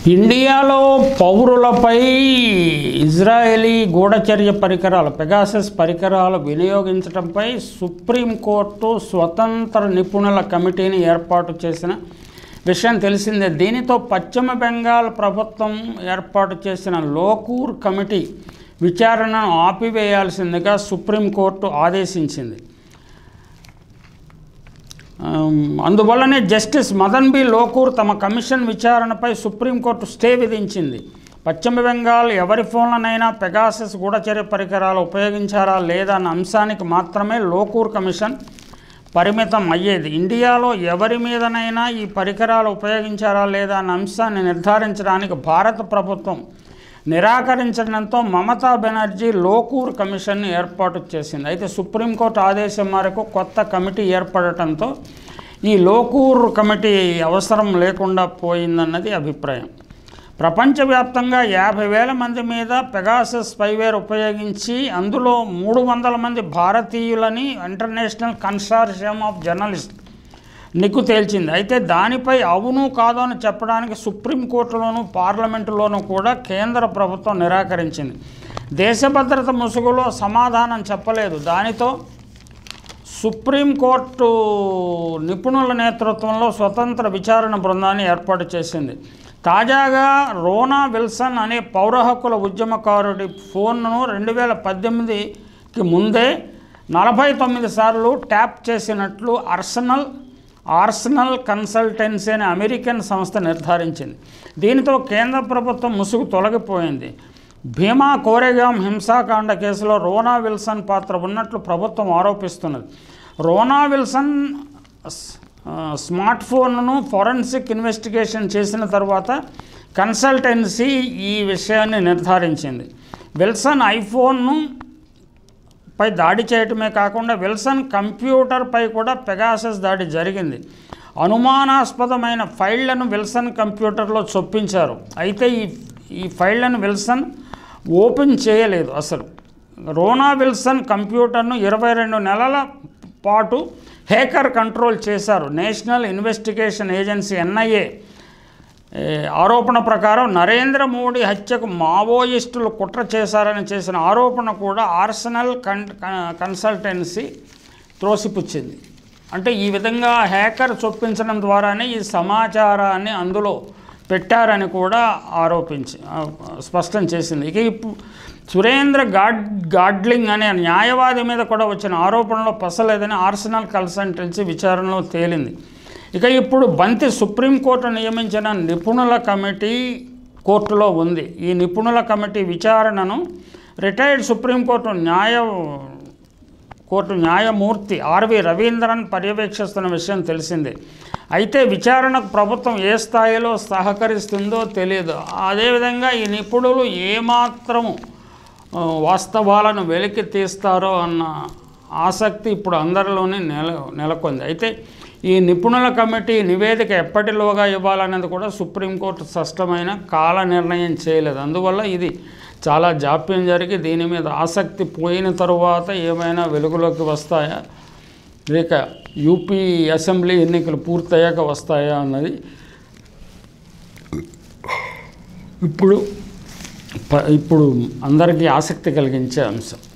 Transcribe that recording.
ఇండియాలో పౌరులపై ఇజ్రాయేలీ గూఢచర్య పరికరాలు పెగాసస్ పరికరాలు వినియోగించడంపై సుప్రీంకోర్టు స్వతంత్ర నిపుణుల కమిటీని ఏర్పాటు చేసిన విషయం తెలిసిందే దీనితో పశ్చిమ బెంగాల్ ప్రభుత్వం ఏర్పాటు చేసిన లోకూర్ కమిటీ విచారణను ఆపివేయాల్సిందిగా సుప్రీంకోర్టు ఆదేశించింది ఆమ్, అందువల్లనే జస్టిస్ మదన్ బి లోకూర్ తమ కమిషన్ విచారణపై సుప్రీంకోర్టు స్టే విధించింది పశ్చిమ బెంగాల్ ఎవరి ఫోన్లనైనా పెగాసస్ గూఢచర్య పరికరాలు ఉపయోగించారా లేదా అన్న అంశానికి మాత్రమే లోకూర్ కమిషన్ పరిమితం అయ్యేది ఇండియాలో ఎవరి మీదనైనా ఈ పరికరాలు ఉపయోగించారా లేదా అన్న అంశాన్ని నిర్ధారించడానికి భారత ప్రభుత్వం నిరాకరించడంతో మమతా బెనర్జీ లోకూర్ కమిషన్ను ఏర్పాటు చేసింది అయితే సుప్రీంకోర్టు ఆదేశం మేరకు కొత్త కమిటీ ఏర్పడటంతో ఈ లోకూర్ కమిటీ అవసరం లేకుండా పోయిందన్నది అభిప్రాయం ప్రపంచవ్యాప్తంగా యాభై వేల మంది మీద పెగాసస్ స్పైవేర్ ఉపయోగించి అందులో మూడు వందల మంది భారతీయులని ఇంటర్నేషనల్ కన్సార్షియం ఆఫ్ జర్నలిస్ట్ నిక్కు తేల్చింది అయితే దానిపై అవును కాదో అని చెప్పడానికి సుప్రీంకోర్టులోను పార్లమెంటులోనూ కూడా కేంద్ర ప్రభుత్వం నిరాకరించింది దేశ భద్రత ముసుగులో సమాధానం చెప్పలేదు దానితో సుప్రీంకోర్టు నిపుణుల నేతృత్వంలో స్వతంత్ర విచారణ బృందాన్ని ఏర్పాటు చేసింది తాజాగా రోనా విల్సన్ అనే పౌర హక్కుల ఉద్యమకారుడి ఫోన్ను రెండు వేల పద్దెనిమిదికి ముందే నలభై తొమ్మిది సార్లు ట్యాప్ చేసినట్లు అర్సనల్ ఆర్సనల్ కన్సల్టెన్సీ అనే అమెరికన్ సంస్థ నిర్ధారించింది దీనితో కేంద్ర ప్రభుత్వం ముసుగు తొలగిపోయింది భీమా కోరేగాం హింసాకాండ కేసులో రోనా విల్సన్ పాత్ర ఉన్నట్లు ప్రభుత్వం ఆరోపిస్తున్నది రోనా విల్సన్ స్- ఆ, స్మార్ట్ ఫోన్ను ఫోరెన్సిక్ ఇన్వెస్టిగేషన్ చేసిన తర్వాత కన్సల్టెన్సీ ఈ విషయాన్ని నిర్ధారించింది విల్సన్ ఐఫోన్ను పై దాడి చేయటమే కాకుండా విల్సన్ కంప్యూటర్పై కూడా పెగాసస్ దాడి జరిగింది అనుమానాస్పదమైన ఫైళ్లను విల్సన్ కంప్యూటర్లో చొప్పించారు అయితే ఈ ఈ ఫైళ్లను విల్సన్ ఓపెన్ చేయలేదు అసలు రోనా విల్సన్ కంప్యూటర్ను ఇరవై రెండు నెలల పాటు హ్యాకర్ కంట్రోల్ చేశారు నేషనల్ ఇన్వెస్టిగేషన్ ఏజెన్సీ ఎన్ఐఏ ఏ, ఆరోపణ ప్రకారం నరేంద్ర మోడీ హత్యకు మావోయిస్టులు కుట్ర చేశారని చేసిన ఆరోపణ కూడా ఆర్సనల్ కన్ కన్- కన్సల్టెన్సీ త్రోసిపుచ్చింది అంటే ఈ విధంగా హ్యాకర్ చొప్పించడం ద్వారానే ఈ సమాచారాన్ని అందులో పెట్టారని కూడా ఆరోపించి ఆ, స్పష్టం చేసింది ఇక ఇప్పుడు సురేంద్ర గాడ్ గాడ్లింగ్ అనే న్యాయవాది మీద కూడా వచ్చిన ఆరోపణలో పసలేదని ఆర్సనల్ కన్సల్టెన్సీ విచారణలో తేలింది ఇక ఇప్పుడు బంతి సుప్రీంకోర్టు నియమించిన నిపుణుల కమిటీ కోర్టులో ఉంది ఈ నిపుణుల కమిటీ విచారణను రిటైర్డ్ సుప్రీంకోర్టు న్యాయ కోర్టు న్యాయమూర్తి ఆర్వి రవీంద్రన్ పర్యవేక్షిస్తున్న విషయం తెలిసిందే అయితే విచారణకు ప్రభుత్వం ఏ స్థాయిలో సహకరిస్తుందో తెలియదు అదేవిధంగా ఈ నిపుణులు ఏమాత్రము ఆ, వాస్తవాలను వెలికి తీస్తారో అన్న ఆసక్తి ఇప్పుడు అందరిలోనే నెల నెలకొంది అయితే ఈ నిపుణుల కమిటీ నివేదిక ఎప్పటిలోగా ఇవ్వాలనేది కూడా సుప్రీంకోర్టు స్పష్టమైన కాల నిర్ణయం చేయలేదు అందువల్ల ఇది చాలా జాప్యం జరిగి దీని మీద ఆసక్తి పోయిన తరువాత ఏమైనా వెలుగులోకి వస్తాయా లేక యూపీ అసెంబ్లీ ఎన్నికలు పూర్తయ్యాక వస్తాయా అన్నది ఇప్పుడు ప- ఇప్పుడు అందరికీ ఆసక్తి కలిగించే అంశం